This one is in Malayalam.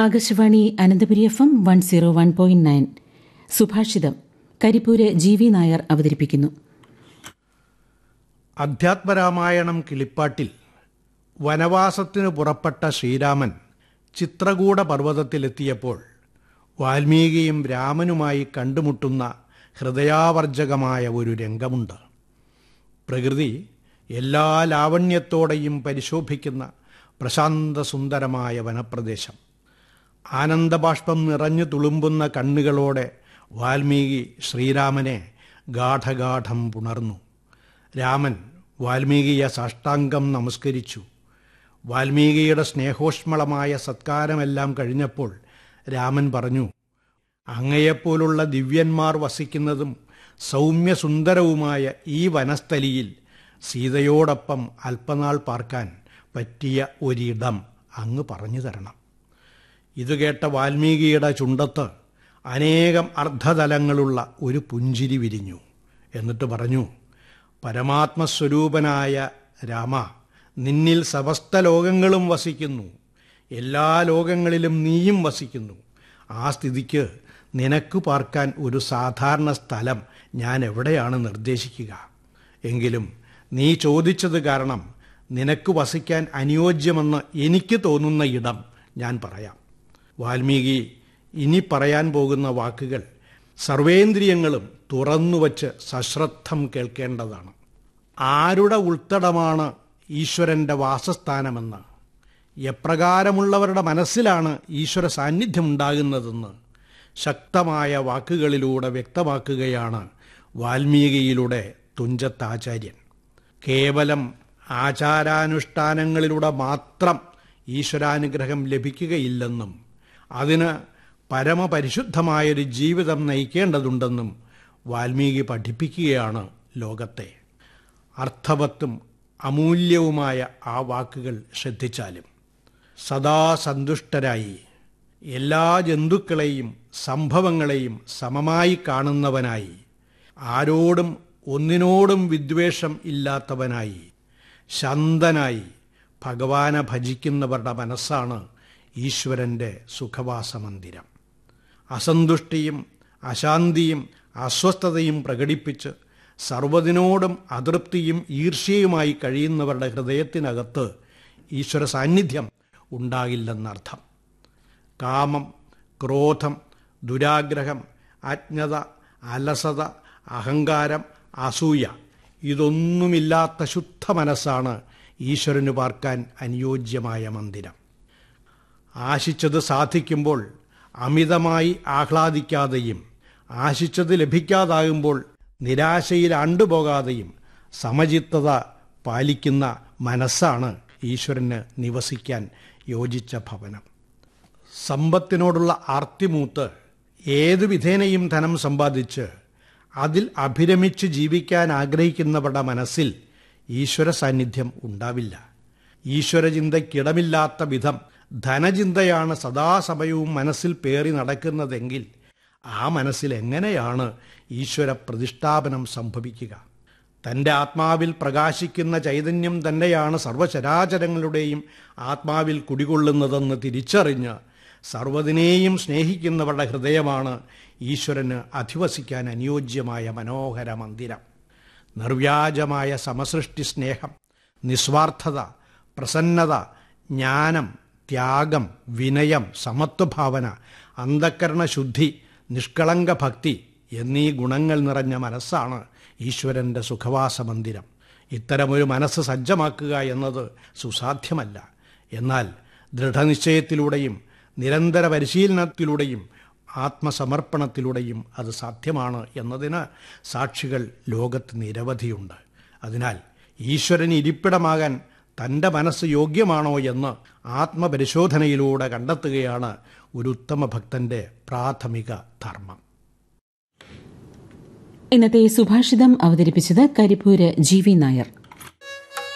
Akashvani Ananthapuri F M one zero one point nine സുഭാഷിതം കരിപ്പൂര് ജി വി നായർ അവതരിപ്പിക്കുന്നു അധ്യാത്മരാമായണം കിളിപ്പാട്ടിൽ വനവാസത്തിനു പുറപ്പെട്ട ശ്രീരാമൻ ചിത്രകൂട പർവ്വതത്തിലെത്തിയപ്പോൾ വാൽമീകിയും രാമനുമായി കണ്ടുമുട്ടുന്ന ഹൃദയാവർജകമായ ഒരു രംഗമുണ്ട് പ്രകൃതി എല്ലാ ലാവണ്യത്തോടെയും പരിശോഭിക്കുന്ന പ്രശാന്തസുന്ദരമായ വനപ്രദേശം ആനന്ദബാഷ്പം നിറഞ്ഞു തുളുമ്പുന്ന കണ്ണുകളോടെ വാൽമീകി ശ്രീരാമനെ ഗാഠഗാഠം പുണർന്നു രാമൻ വാൽമീകിയെ സാഷ്ടാംഗം നമസ്കരിച്ചു വാൽമീകിയുടെ സ്നേഹോഷ്മളമായ സത്കാരമെല്ലാം കഴിഞ്ഞപ്പോൾ രാമൻ പറഞ്ഞു അങ്ങയെപ്പോലുള്ള ദിവ്യന്മാർ വസിക്കുന്നതും സൗമ്യസുന്ദരവുമായ ഈ വനസ്ഥലിയിൽ സീതയോടൊപ്പം അല്പനാൾ പാർക്കാൻ പറ്റിയ ഒരിടം അങ്ങ് പറഞ്ഞു തരണം ഇത് കേട്ട വാൽമീകിയുടെ ചുണ്ടത്ത് അനേകം അർദ്ധതലങ്ങളുള്ള ഒരു പുഞ്ചിരി വിരിഞ്ഞു എന്നിട്ട് പറഞ്ഞു പരമാത്മസ്വരൂപനായ രാമ നിന്നിൽ സമസ്ത ലോകങ്ങളും വസിക്കുന്നു എല്ലാ ലോകങ്ങളിലും നീയും വസിക്കുന്നു ആ സ്ഥിതിക്ക് നിനക്ക് പാർക്കാൻ ഒരു സാധാരണ സ്ഥലം ഞാൻ എവിടെയാണ് നിർദ്ദേശിക്കുക എങ്കിലും നീ ചോദിച്ചത് കാരണം നിനക്ക് വസിക്കാൻ അനുയോജ്യമെന്ന് എനിക്ക് തോന്നുന്ന ഇടം ഞാൻ പറയാം വാൽമീകി ഇനി പറയാൻ പോകുന്ന വാക്കുകൾ സർവേന്ദ്രിയങ്ങളും തുറന്നുവച്ച് സശ്രദ്ധം കേൾക്കേണ്ടതാണ് ആരുടെ ഉൾത്തടമാണ് ഈശ്വരന്റെ വാസസ്ഥാനമെന്ന് എപ്രകാരമുള്ളവരുടെ മനസ്സിലാണ് ഈശ്വര സാന്നിധ്യം ഉണ്ടാകുന്നതെന്ന് ശക്തമായ വാക്കുകളിലൂടെ വ്യക്തമാക്കുകയാണ് വാൽമീകിയിലൂടെ തുഞ്ചത്താചാര്യൻ കേവലം ആചാരാനുഷ്ഠാനങ്ങളിലൂടെ മാത്രം ഈശ്വരാനുഗ്രഹം ലഭിക്കുകയില്ലെന്നും അതിന് പരമപരിശുദ്ധമായൊരു ജീവിതം നയിക്കേണ്ടതുണ്ടെന്നും വാൽമീകി പഠിപ്പിക്കുകയാണ് ലോകത്തെ അർത്ഥവത്തും അമൂല്യവുമായ ആ വാക്കുകൾ ശ്രദ്ധിച്ചാലും സദാ സന്തുഷ്ടരായി എല്ലാ ജന്തുക്കളെയും സംഭവങ്ങളെയും സമമായി കാണുന്നവനായി ആരോടും ഒന്നിനോടും വിദ്വേഷം ഇല്ലാത്തവനായി ശാന്തനായി ഭഗവാനെ ഭജിക്കുന്നവരുടെ മനസ്സാണ് ഈശ്വരൻ്റെ സുഖവാസമന്ദിരം അസന്തുഷ്ടിയും അശാന്തിയും അസ്വസ്ഥതയും പ്രകടിപ്പിച്ച് സർവ്വതിനോടും അതൃപ്തിയും ഈർഷ്യയുമായി കഴിയുന്നവരുടെ ഹൃദയത്തിനകത്ത് ഈശ്വര സാന്നിധ്യം ഉണ്ടാകില്ലെന്നർത്ഥം കാമം ക്രോധം ദുരാഗ്രഹം അജ്ഞത അലസത അഹങ്കാരം അസൂയ ഇതൊന്നുമില്ലാത്ത ശുദ്ധ മനസ്സാണ് ഈശ്വരന് പാർക്കാൻ അനുയോജ്യമായ മന്ദിരം ആശിച്ചത് സാധിക്കുമ്പോൾ അമിതമായി ആഹ്ലാദിക്കാതെയും ആശിച്ചത് ലഭിക്കാതാകുമ്പോൾ നിരാശയിൽ ആണ്ടുപോകാതെയും സമചിത്തത പാലിക്കുന്ന മനസ്സാണ് ഈശ്വരന് നിവസിക്കാൻ യോജിച്ച ഭവനം സമ്പത്തിനോടുള്ള ആർത്തിമൂത്ത് ഏതു വിധേനയും ധനം സമ്പാദിച്ച് അതിൽ അഭിരമിച്ച് ജീവിക്കാൻ ആഗ്രഹിക്കുന്നവരുടെ മനസ്സിൽ ഈശ്വര സാന്നിധ്യം ഉണ്ടാവില്ല ഈശ്വരചിന്തയ്ക്കിടമില്ലാത്ത വിധം ധനചിന്തയാണ് സദാസമയവും മനസ്സിൽ പേറി നടക്കുന്നതെങ്കിൽ ആ മനസ്സിൽ എങ്ങനെയാണ് ഈശ്വര പ്രതിഷ്ഠാപനം സംഭവിക്കുക തൻ്റെ ആത്മാവിൽ പ്രകാശിക്കുന്ന ചൈതന്യം തന്നെയാണ് സർവചരാചരങ്ങളുടെയും ആത്മാവിൽ കുടികൊള്ളുന്നതെന്ന് തിരിച്ചറിഞ്ഞ് സർവ്വതിനെയും സ്നേഹിക്കുന്നവരുടെ ഹൃദയമാണ് ഈശ്വരന് അധിവസിക്കാൻ അനുയോജ്യമായ മനോഹര മന്ദിരം നിർവ്യാജമായ സമസൃഷ്ടി സ്നേഹം നിസ്വാർത്ഥത പ്രസന്നത ജ്ഞാനം ത്യാഗം വിനയം സമത്വഭാവന അന്ധക്കരണ ശുദ്ധി നിഷ്കളങ്ക ഭക്തി എന്നീ ഗുണങ്ങൾ നിറഞ്ഞ മനസ്സാണ് ഈശ്വരൻ്റെ സുഖവാസ മന്ദിരം ഇത്തരമൊരു മനസ്സ് സജ്ജമാക്കുക എന്നത് സുസാധ്യമല്ല എന്നാൽ ദൃഢനിശ്ചയത്തിലൂടെയും നിരന്തര പരിശീലനത്തിലൂടെയും ആത്മസമർപ്പണത്തിലൂടെയും അത് സാധ്യമാണ് എന്നതിന് സാക്ഷികൾ ലോകത്ത് നിരവധിയുണ്ട് അതിനാൽ ഈശ്വരന് ഇരിപ്പിടമാകാൻ തൻ്റെ മനസ്സ് യോഗ്യമാണോ എന്ന് ആത്മപരിശോധനയിലൂടെ കണ്ടെത്തുകയാണ് ഒരു ഉത്തമ ഭക്തന്റെ പ്രാഥമിക ധർമ്മം ഇന്നത്തെ സുഭാഷിതം അവതരിപ്പിച്ചത് കരിപ്പൂര് ജി വി നായർ